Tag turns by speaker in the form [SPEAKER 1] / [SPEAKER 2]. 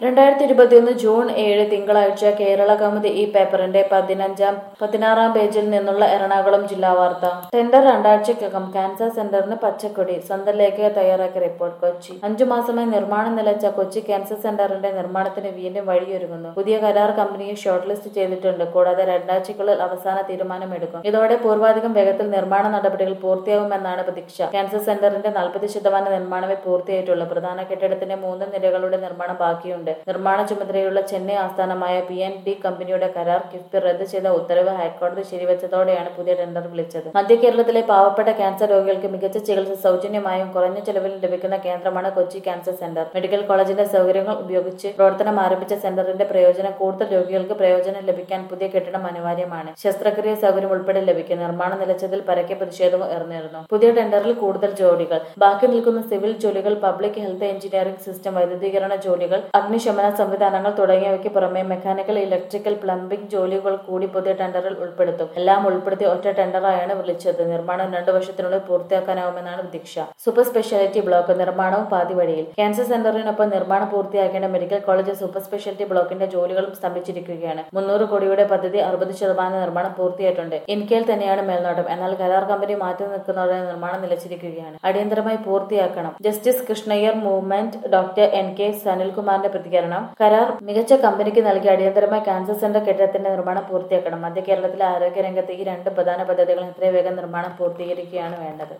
[SPEAKER 1] രണ്ടായിരത്തി ഇരുപത്തിയൊന്ന് ജൂൺ ഏഴ് തിങ്കളാഴ്ച കേരള കൗമുദി ഈ പേപ്പറിന്റെ പതിനഞ്ചാം പതിനാറാം പേജിൽ നിന്നുള്ള എറണാകുളം ജില്ലാ വാർത്ത ടെൻഡർ രണ്ടാഴ്ചക്കകം ക്യാൻസർ സെന്ററിന് പച്ചക്കൊടി സ്വന്തം ലേഖക തയ്യാറാക്കിയ റിപ്പോർട്ട് കൊച്ചി അഞ്ചു മാസമായി നിർമ്മാണം നിലച്ച കൊച്ചി ക്യാൻസർ സെന്ററിന്റെ നിർമ്മാണത്തിന് വീണ്ടും വഴിയൊരുങ്ങുന്നു പുതിയ കരാർ കമ്പനിയെ ഷോർട്ട് ലിസ്റ്റ് ചെയ്തിട്ടുണ്ട് കൂടാതെ രണ്ടാഴ്ചക്കുള്ളിൽ അവസാന തീരുമാനമെടുക്കും ഇതോടെ പൂർവാധികം വേഗത്തിൽ നിർമ്മാണ നടപടികൾ പൂർത്തിയാവുമെന്നാണ് പ്രതീക്ഷ ക്യാൻസർ സെന്ററിന്റെ നാൽപ്പത് ശതമാനം നിർമ്മാണമേ പൂർത്തിയായിട്ടുള്ളൂ പ്രധാന കെട്ടിടത്തിന്റെ മൂന്ന് നിലകളുടെ നിർമ്മാണം ബാക്കിയുണ്ട് നിർമ്മാണ ചുമതലയുള്ള ചെന്നൈ ആസ്ഥാനമായ പി എൻ ഡി കമ്പനിയുടെ കരാർ കിഫ്ബി റദ്ദ് ചെയ്ത ഉത്തരവ് ഹൈക്കോടതി ശരിവച്ചതോടെയാണ് പുതിയ ടെൻഡർ വിളിച്ചത് മധ്യ കേരളത്തിലെ പാവപ്പെട്ട ക്യാൻസർ രോഗികൾക്ക് മികച്ച ചികിത്സ സൗജന്യമായും കുറഞ്ഞ ചെലവിലും ലഭിക്കുന്ന കേന്ദ്രമാണ് കൊച്ചി ക്യാൻസർ സെന്റർ മെഡിക്കൽ കോളേജിന്റെ സൗകര്യങ്ങൾ ഉപയോഗിച്ച് പ്രവർത്തനം ആരംഭിച്ച സെന്ററിന്റെ പ്രയോജനം കൂടുതൽ രോഗികൾക്ക് പ്രയോജനം ലഭിക്കാൻ പുതിയ കെട്ടിടം അനിവാര്യമാണ് ശസ്ത്രക്രിയ സൗകര്യം ഉൾപ്പെടെ ലഭിക്കും നിർമ്മാണം നിലച്ചതിൽ പരക്കെ പ്രതിഷേധവും ഉയർന്നിരുന്നു പുതിയ ടെൻഡറിൽ കൂടുതൽ ജോലികൾ ബാക്കി നിൽക്കുന്ന സിവിൽ ജോലികൾ പബ്ലിക് ഹെൽത്ത് എഞ്ചിനീയറിംഗ് സിസ്റ്റം വൈദ്യുതീകരണ ജോലികൾ അഗ്നിശമന സംവിധാനങ്ങൾ തുടങ്ങിയവയ്ക്ക് പുറമെ മെക്കാനിക്കൽ ഇലക്ട്രിക്കൽ പ്ലംബിംഗ് ജോലികൾ കൂടി പുതിയ ടെൻഡറിൽ ഉൾപ്പെടുത്തും എല്ലാം ഉൾപ്പെടുത്തി ഒറ്റ ടെൻഡറായാണ് വിളിച്ചത് നിർമ്മാണം രണ്ടു വർഷത്തിനുള്ളിൽ പൂർത്തിയാക്കാനാവുമെന്നാണ് പ്രതീക്ഷ സൂപ്പർ സ്പെഷ്യാലിറ്റി ബ്ലോക്ക് നിർമ്മാണവും പാതി വഴിയിൽ ക്യാൻസർ സെന്ററിനൊപ്പം നിർമ്മാണം പൂർത്തിയാക്കേണ്ട മെഡിക്കൽ കോളേജ് സൂപ്പർ സ്പെഷ്യാലിറ്റി ബ്ലോക്കിന്റെ ജോലികളും സ്തംഭിച്ചിരിക്കുകയാണ് മുന്നൂറ് കോടിയുടെ പദ്ധതി അറുപത് ശതമാനം നിർമ്മാണം പൂർത്തിയായിട്ടുണ്ട് ഇൻകേൽ തന്നെയാണ് മേൽനോട്ടം എന്നാൽ കരാർ കമ്പനി മാറ്റി നിൽക്കുന്നതോടെ നിർമ്മാണം നിലച്ചിരിക്കുകയാണ് അടിയന്തരമായി പൂർത്തിയാക്കണം justice Krishna Iyer movement doctor N K സനിൽകുമാറിന്റെ പ്രതികരണം കരാർ മികച്ച കമ്പനിക്ക് നൽകി അടിയന്തരമായി ക്യാൻസർ സെന്റർ കെട്ടിടത്തിന്റെ നിർമ്മാണം പൂർത്തിയാക്കണം മധ്യ കേരളത്തിലെ ആരോഗ്യ രംഗത്ത് ഈ രണ്ട് പ്രധാന പദ്ധതികൾ എത്രയും വേഗം നിർമ്മാണം പൂർത്തീകരിക്കുകയാണ് വേണ്ടത്